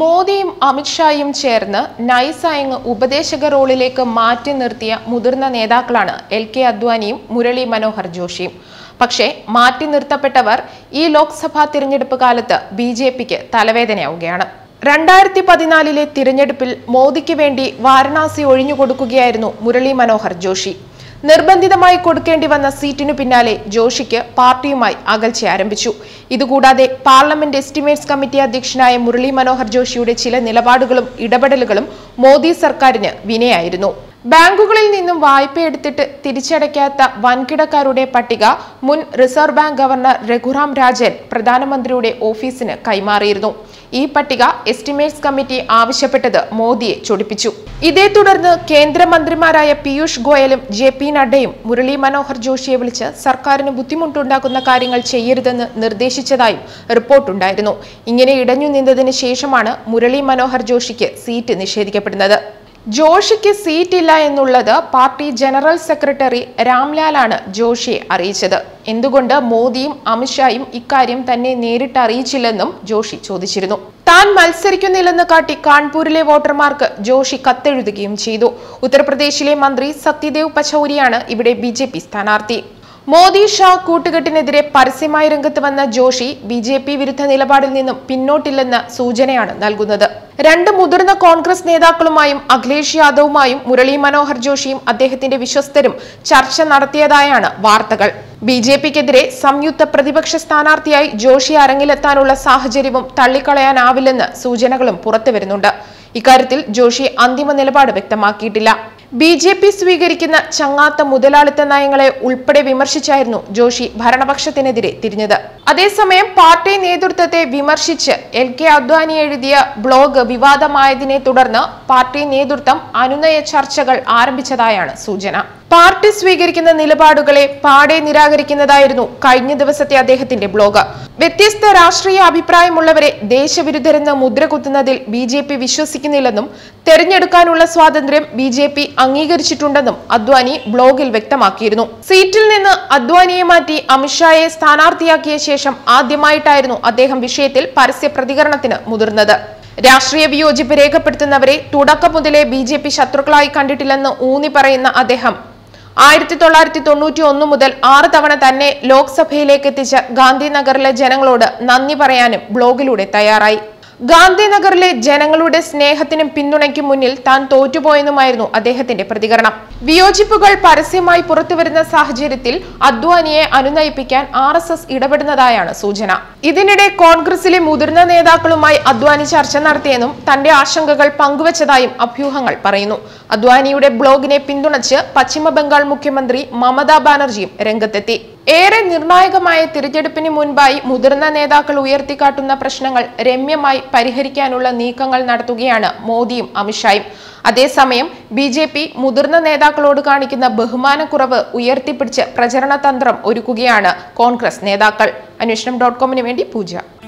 മോദിയും അമിത്ഷായും ചേർന്ന് നൈസായങ് ഉപദേശക റോളിലേക്ക് മാറ്റി നിർത്തിയ മുതിർന്ന നേതാക്കളാണ് എൽ കെ അദ്വാനിയും മുരളി മനോഹർ ജോഷിയും പക്ഷേ മാറ്റി നിർത്തപ്പെട്ടവർ ഈ ലോക്സഭാ തിരഞ്ഞെടുപ്പ് കാലത്ത് ബി ജെ പിക്ക് തലവേദനയാവുകയാണ് രണ്ടായിരത്തി പതിനാലിലെ തിരഞ്ഞെടുപ്പിൽ മോദിക്ക് വേണ്ടി വാരണാസി ഒഴിഞ്ഞുകൊടുക്കുകയായിരുന്നു മുരളി മനോഹർ ജോഷി നിർബന്ധിതമായി കൊടുക്കേണ്ടി വന്ന സീറ്റിനു പിന്നാലെ ജോഷിക്ക് പാർട്ടിയുമായി അകൽച്ച ആരംഭിച്ചു ഇതുകൂടാതെ പാർലമെന്റ് എസ്റ്റിമേറ്റ്സ് കമ്മിറ്റി അധ്യക്ഷനായ മുരളി മനോഹർ ജോഷിയുടെ ചില നിലപാടുകളും ഇടപെടലുകളും മോദി സർക്കാരിന് വിനയായിരുന്നു ബാങ്കുകളിൽ നിന്നും വായ്പയെടുത്തിട്ട് തിരിച്ചടയ്ക്കാത്ത വൻകിടക്കാരുടെ പട്ടിക മുൻ reserve bank governor Raghuram Rajan പ്രധാനമന്ത്രിയുടെ ഓഫീസിന് കൈമാറിയിരുന്നു ഈ പട്ടിക എസ്റ്റിമേറ്റ്സ് കമ്മിറ്റി ആവശ്യപ്പെട്ടത് മോദിയെ ചൊടിപ്പിച്ചു ഇതേ തുടർന്ന് കേന്ദ്രമന്ത്രിമാരായ പീയൂഷ് ഗോയലും ജെ പി നഡ്ഡയും മുരളി മനോഹർ ജോഷിയെ വിളിച്ച് സർക്കാരിന് ബുദ്ധിമുട്ടുണ്ടാക്കുന്ന കാര്യങ്ങൾ ചെയ്യരുതെന്ന് നിർദ്ദേശിച്ചതായും റിപ്പോർട്ടുണ്ടായിരുന്നു ഇങ്ങനെ ഇടഞ്ഞു നിന്നതിന് ശേഷമാണ് മുരളി മനോഹർ ജോഷിക്ക് സീറ്റ് നിഷേധിക്കപ്പെടുന്നത് ജോഷിക്ക് സീറ്റില്ല എന്നുള്ളത് പാർട്ടി ജനറൽ സെക്രട്ടറി രാംലാലാണ് ജോഷിയെ അറിയിച്ചത് എന്തുകൊണ്ട് മോദിയും അമിത്ഷായും ഇക്കാര്യം തന്നെ നേരിട്ട് അറിയിച്ചില്ലെന്നും ജോഷി ചോദിച്ചിരുന്നു താൻ മത്സരിക്കുന്നില്ലെന്ന് കാട്ടി കാൺപൂരിലെ വോട്ടർമാർക്ക് ജോഷി കത്തെഴുതുകയും ചെയ്തു ഉത്തർപ്രദേശിലെ മന്ത്രി സത്യദേവ് പച്ചൌരിയാണ് ഇവിടെ ബി സ്ഥാനാർത്ഥി മോദി ഷാ കൂട്ടുകെട്ടിനെതിരെ പരസ്യമായി രംഗത്ത് വന്ന ജോഷി ബി ജെ പി വിരുദ്ധ നിലപാടിൽ നിന്നും പിന്നോട്ടില്ലെന്ന സൂചനയാണ് നൽകുന്നത് രണ്ട് മുതിർന്ന കോൺഗ്രസ് നേതാക്കളുമായും അഖിലേഷ് യാദവുമായും മുരളി മനോഹർ ജോഷിയും അദ്ദേഹത്തിന്റെ വിശ്വസ്തരും ചർച്ച നടത്തിയതായാണ് വാർത്തകൾ ബി ജെ പിക്കെതിരെ സംയുക്ത പ്രതിപക്ഷ സ്ഥാനാർത്ഥിയായി ജോഷി അരങ്ങിലെത്താനുള്ള സാഹചര്യവും തള്ളിക്കളയാനാവില്ലെന്ന് സൂചനകളും പുറത്തുവരുന്നുണ്ട് ഇക്കാര്യത്തിൽ ജോഷി അന്തിമ നിലപാട് വ്യക്തമാക്കിയിട്ടില്ല ബി ജെ പി സ്വീകരിക്കുന്ന ചങ്ങാത്ത മുതലാളിത്ത നയങ്ങളെ ഉൾപ്പെടെ വിമർശിച്ചായിരുന്നു ജോഷി ഭരണപക്ഷത്തിനെതിരെ തിരിഞ്ഞത് അതേസമയം പാർട്ടി നേതൃത്വത്തെ വിമർശിച്ച് എൽ കെ അദ്വാനി എഴുതിയ ബ്ലോഗ് വിവാദമായതിനെ തുടർന്ന് പാർട്ടി നേതൃത്വം അനുനയ ചർച്ചകൾ ആരംഭിച്ചതായാണ് സൂചന പാർട്ടി സ്വീകരിക്കുന്ന നിലപാടുകളെ പാടെ നിരാകരിക്കുന്നതായിരുന്നു കഴിഞ്ഞ ദിവസത്തെ അദ്ദേഹത്തിന്റെ ബ്ലോഗ് വ്യത്യസ്ത രാഷ്ട്രീയ അഭിപ്രായമുള്ളവരെ ദേശവിരുദ്ധരെന്ന് മുദ്ര കുത്തുന്നതിൽ ബി ജെ പി വിശ്വസിക്കുന്നില്ലെന്നും തെരഞ്ഞെടുക്കാനുള്ള സ്വാതന്ത്ര്യം ബി ജെ പി അംഗീകരിച്ചിട്ടുണ്ടെന്നും അദ്വാനി ബ്ലോഗിൽ വ്യക്തമാക്കിയിരുന്നു സീറ്റിൽ നിന്ന് അദ്വാനിയെ മാറ്റി അമിത്ഷായെ സ്ഥാനാർത്ഥിയാക്കിയ ശേഷം ആദ്യമായിട്ടായിരുന്നു അദ്ദേഹം വിഷയത്തിൽ പരസ്യ പ്രതികരണത്തിന് മുതിർന്നത് രാഷ്ട്രീയ വിയോജിപ്പ് രേഖപ്പെടുത്തുന്നവരെ തുടക്കം മുതലേ ബി ജെ പി ശത്രുക്കളായി കണ്ടിട്ടില്ലെന്ന് ഊന്നി പറയുന്ന അദ്ദേഹം ആയിരത്തി തൊള്ളായിരത്തി തൊണ്ണൂറ്റി ഒന്ന് മുതൽ ആറ് തവണ തന്നെ ലോക്സഭയിലേക്ക് എത്തിച്ച ഗാന്ധിനഗറിലെ ജനങ്ങളോട് നന്ദി പറയാനും ബ്ലോഗിലൂടെ തയ്യാറായി ഗാന്ധിനഗറിലെ ജനങ്ങളുടെ സ്നേഹത്തിനും പിന്തുണയ്ക്കും മുന്നിൽ താൻ തോറ്റുപോയെന്നുമായിരുന്നു അദ്ദേഹത്തിന്റെ പ്രതികരണം വിയോജിപ്പുകൾ പരസ്യമായി പുറത്തുവരുന്ന സാഹചര്യത്തിൽ അദ്വാനിയെ അനുനയിപ്പിക്കാൻ ആർ എസ് എസ് ഇടപെടുന്നതായാണ് സൂചന ഇതിനിടെ കോൺഗ്രസിലെ മുതിർന്ന നേതാക്കളുമായി അദ്വാനി ചർച്ച നടത്തിയെന്നും തന്റെ ആശങ്കകൾ പങ്കുവച്ചതായും അഭ്യൂഹങ്ങൾ പറയുന്നു അദ്വാനിയുടെ ബ്ലോഗിനെ പിന്തുണച്ച് പശ്ചിമ ബംഗാൾ മുഖ്യമന്ത്രി മമതാ ബാനർജിയും രംഗത്തെത്തി ഏറെ നിർണായകമായ തിരഞ്ഞെടുപ്പിന് മുൻപായി മുതിർന്ന നേതാക്കൾ ഉയർത്തിക്കാട്ടുന്ന പ്രശ്നങ്ങൾ രമ്യമായി പരിഹരിക്കാനുള്ള നീക്കങ്ങൾ നടത്തുകയാണ് മോദിയും അമിത്ഷായും അതേസമയം ബി ജെ പി മുതിർന്ന നേതാക്കളോട് കാണിക്കുന്ന ബഹുമാനക്കുറവ് ഉയർത്തിപ്പിടിച്ച് പ്രചരണ തന്ത്രം ഒരുക്കുകയാണ് കോൺഗ്രസ് നേതാക്കൾ അന്വേഷണം ഡോട്ട് കോമിന് വേണ്ടി പൂജ